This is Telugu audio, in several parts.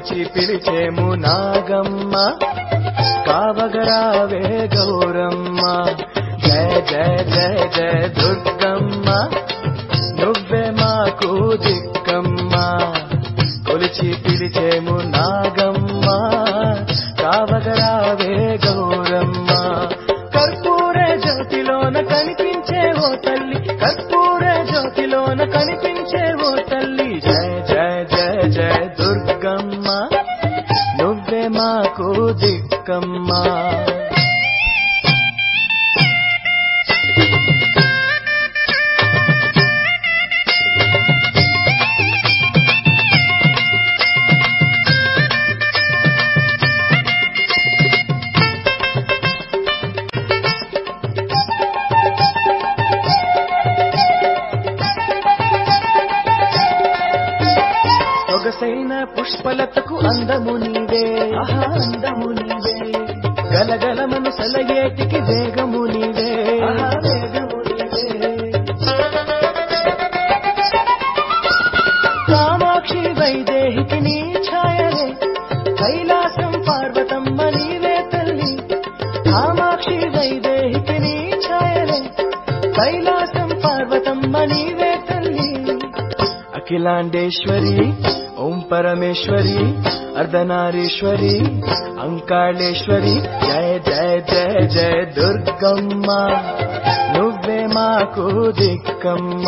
కొలిచి పిలిచేము నాగమ్మ కావగరావే గౌరమ్మ జయ జయ జయ జయ దుర్గమ్మ నువ్వే మాకు దిక్కమ్మ కొలిచి పిలిచేము నాగమ్మ కావగరావే గౌరమ్మ కర్పూర జ్యోతిలోన కనిపించే ఓ తల్లి కర్పూర జ్యోతిలోన కనిపించే ఓ తల్లి జయ జయ జయ జయ దుర్గమ్మ నువ్వే మాకు దిక్కమ్మా సొగసైన పుష్పలతకు అందము నీవే ఆహా అందము నీవే గలగలమను సలయేటికి వేగము నీవే ఆహా వేగము నీవే కామాక్షి వైదేహికి నీ ఛాయలే కైలాసం పార్వతమ్మ నీవే తల్లి కామాక్షి వైదేహికి నీ ఛాయలే కైలాసం పార్వతమ్మ నీవే తల్లి అఖిలాండేశ్వరి ఓం పరమేశ్వరి అర్ధనారీశ్వరి అంకాళేశ్వరి జయ జయ జయ జయ దుర్గమ్మ నువ్వే మాకు దిక్కమ్మ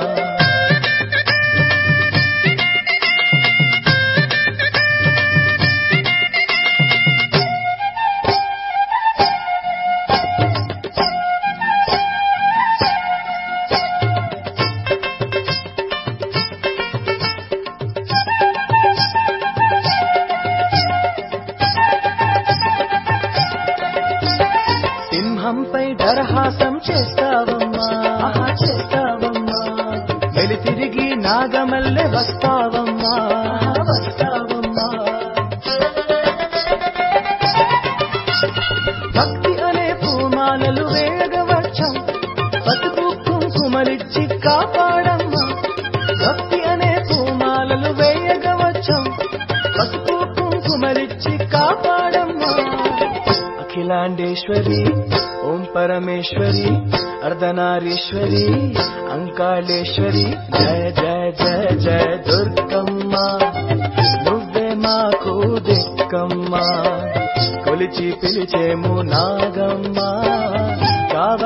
సింహంపై దరహాసం చేస్తావమ్మా ఆహా, చేస్తావమ్మా వెలి తిరిగి నాగమల్లె వస్తావమ్మా ఆహా, వస్తావమ్మా భక్తి అనే పూమాలలు వేగవచ్చం బతుకు కుంకుమలిచ్చి కాపాడమ్మా భక్తి అనే పూమాలలు వేయగవచ్చం బతుకు కుంకుమలిచ్చి కాపాడమ్మా అఖిలాండేశ్వరి ఓం పరమేశ్వరి అర్ధనారీశ్వరి అంకాళేశ్వరి జయ జయ జయ జయ దుర్గమ్మ నువ్వే మాకు దిక్కమ్మ కొలిచి పిలిచేము నాగమ్మ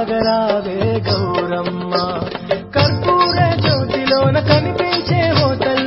కావగరావే గౌరమ్మ కర్పూర జ్యోతిలోన కనిపించే ఓ తల్లి